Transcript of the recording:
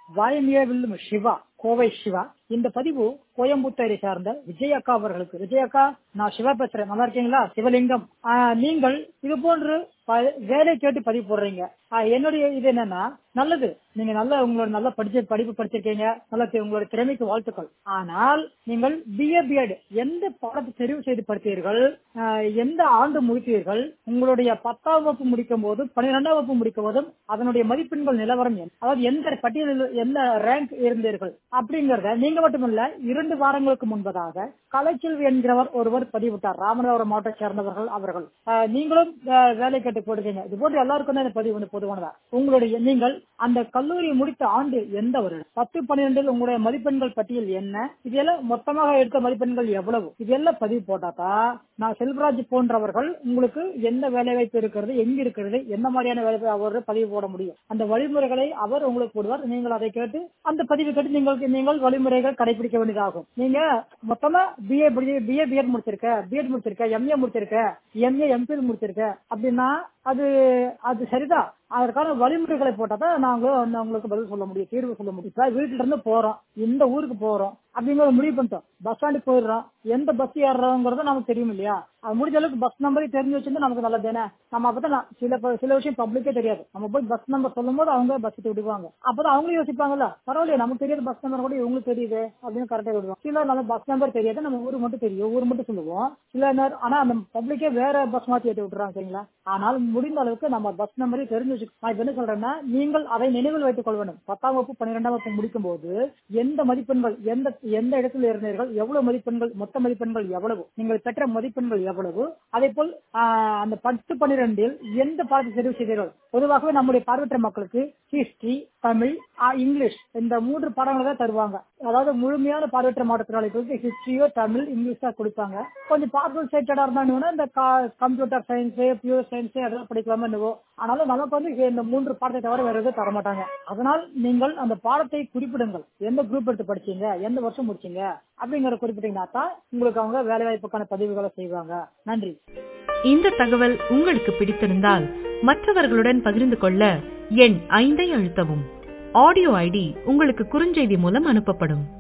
வாயமியவில்லும் சிவா கோவை சிவா இந்த பதிவு கோயம்புத்தூரை சார்ந்த விஜய் அக்கா அவர்களுக்கு விஜய் அக்கா நான் சிவா பேசுறேன் நல்லா இருக்கீங்களா சிவலிங்கம் ஆஹ், நீங்கள் இது போன்று ப- வேலை கேட்டு பதிவு போடுறீங்க ஆஹ், என்னுடைய இது என்னன்னா நல்லது நீங்க நல்ல உங்களோட நல்ல படிச்ச படிப்பு படிச்சிருக்கீங்க நல்ல தி- உங்களோட திறமைக்கு வாழ்த்துக்கள் ஆனால் நீங்கள் பிஏ பிஎட் எந்த பாடத்தை தெரிவு செய்து படித்தீர்கள் ஆஹ், எந்த ஆண்டு முடித்தீர்கள் உங்களுடைய பத்தாம் வகுப்பு முடிக்கும் போதும் பன்னிரெண்டாம் வகுப்பு முடிக்கும் போதும் அதனுடைய மதிப்பெண்கள் நிலவரம் என்ன அதாவது எந்த பட்டியலில் எந்த ரேங்க் இருந்தீர்கள் அப்படிங்கறத நீங்க மட்டுமல்ல இரண்டு வாரங்களுக்கு முன்பதாக கலைச்செல்வி என்கிறவர் ஒருவர் பதிவிட்டார் ராமநாதபுரம் மாவட்டத்தை சேர்ந்தவர்கள் அவர்கள் ஆஹ், நீங்களும் ஆஹ், வேலை கேட்டு போடுறீங்க இது போன்று எல்லாருக்கும் தான் இந்த பதிவு வந்து பொதுவானதா உங்களுடைய நீங்கள் அந்த கல்லூரி முடித்த ஆண்டு எந்த வருடம் பத்து பன்னிரெண்டில் உங்களுடைய மதிப்பெண்கள் பட்டியல் என்ன இதெல்லாம் மொத்தமாக எடுத்த மதிப்பெண்கள் எவ்வளவு இதெல்லாம் பதிவு போட்டாதா நான் செல்வராஜ் போன்றவர்கள் உங்களுக்கு எந்த வேலை வாய்ப்பு இருக்கிறது எங்க இருக்கிறது என்ன மாதிரியான வேலை வாய்ப்பு அவர் பதிவு போட முடியும் அந்த வழிமுறைகளை அவர் உங்களுக்கு போடுவார் நீங்கள் அதை கேட்டு அந்த பதிவு கேட்டு நீங்கள் நீங்கள் வழிமுறைகள் கடைபிடிக்க வேண்டியதாகும் நீங்க மொத்தமா பிஏ பிஏ பிஎட் முடிச்சிருக்க பிஎட் முடிச்சிருக்க எம்ஏ முடிச்சிருக்க எம்ஏ எம்பிஎல் முடிச்சிருக்க அப்படின்னா அது அது சரிதான் அதற்கான வழிமுறைகளை போட்டாதான் நாங்க வந்து உங்களுக்கு பதில் சொல்ல முடியும் தீர்வு சொல்ல முடியும் இப்ப வீட்டுல இருந்து போறோம் இந்த ஊருக்கு போறோம் அப்படிங்கிற முடிவு பண்ணிட்டோம் பஸ் ஸ்டாண்டுக்கு போயிடுறோம் எந்த பஸ் ஏறுறோங்கிறது நமக்கு தெரியும் இல்லையா அது முடிஞ்ச அளவுக்கு பஸ் நம்பரை தெரிஞ்சு வச்சிருந்தா நமக்கு நல்லது தானே நம்ம அப்பதான் நான் சில ப- சில விஷயம் பப்ளிக்கே தெரியாது நம்ம போய் பஸ் நம்பர் சொல்லும் போது அவங்க பஸ் விடுவாங்க அப்பதான் அவங்களும் யோசிப்பாங்கல்ல பரவாயில்லையே நமக்கு தெரியாத பஸ் நம்பர் கூட இவங்களுக்கு தெரியுது அப்படின்னு கரெக்டா விடுவோம் சில நம்ம பஸ் நம்பர் தெரியாது நம்ம ஊர் மட்டும் தெரியும் ஊர் மட்டும் சொல்லுவோம் சில நேரம் ஆனா அந்த பப்ளிக்கே வேற பஸ் மாத்தி ஏற்றி விட்டுறாங்க சரிங்களா ஆனால் முடிந்த அளவுக்கு நம்ம பஸ் நம்பரை தெரிஞ்சு வச்சு நான் இப்ப என்ன சொல்றேன்னா நீங்கள் அதை நினைவில் வைத்துக் கொள்ள வேண்டும் பத்தாம் வகுப்பு பன்னிரெண்டாம் வகுப்பு முடிக்கும் போது எந்த மதிப்பெண்கள் எந்த எந்த இடத்தில் இருந்தீர்கள் எவ்வளவு மதிப்பெண்கள் மொத்த மதிப்பெண்கள் எவ்வளவு நீங்கள் பெற்ற மதிப்பெண்கள் எவ்வளவு அதே போல் ஆஹ், அந்த பத்து பன்னிரெண்டில் எந்த பாடத்தை தெரிவு செய்தீர்கள் பொதுவாகவே நம்முடைய பார்வையற்ற மக்களுக்கு ஹிஸ்டரி தமிழ் ஆஹ், இங்கிலீஷ் இந்த மூன்று பாடங்களை தான் தருவாங்க அதாவது முழுமையான பார்வையற்ற மாற்றுத்திறனாளிகளுக்கு ஹிஸ்டரியோ தமிழ் இங்கிலீஷ் தான் கொடுப்பாங்க கொஞ்சம் பார்வல் சைட்டடா இருந்தாங்கன்னா இந்த கம்ப்யூட்டர் சயின்ஸ் பியூர் சயின்ஸ் அதெல்லாம் படிக்கலாமா என்னவோ ஆனாலும் நமக்கு வந்து இந்த மூன்று பாடத்தை தவிர வேற எதுவும் தர மாட்டாங்க அதனால் நீங்கள் அந்த பாடத்தை குறிப்பிடுங்கள் எந்த குரூப் எடுத்து படிச்சீங்க எந்த வருஷம் முடிச்சீங்க அப்படிங்கிற குறிப்பிட்டீங்கன்னா தான் உங்களுக்கு அவங்க வேலை வாய்ப்புக்கான பதிவுகளை செய்வாங்க நன்றி இந்த தகவல் உங்களுக்கு பிடித்திருந்தால் மற்றவர்களுடன் பகிர்ந்து கொள்ள எண் ஐந்தை அழுத்தவும் ஆடியோ ஐடி உங்களுக்கு குறுஞ்செய்தி மூலம் அனுப்பப்படும்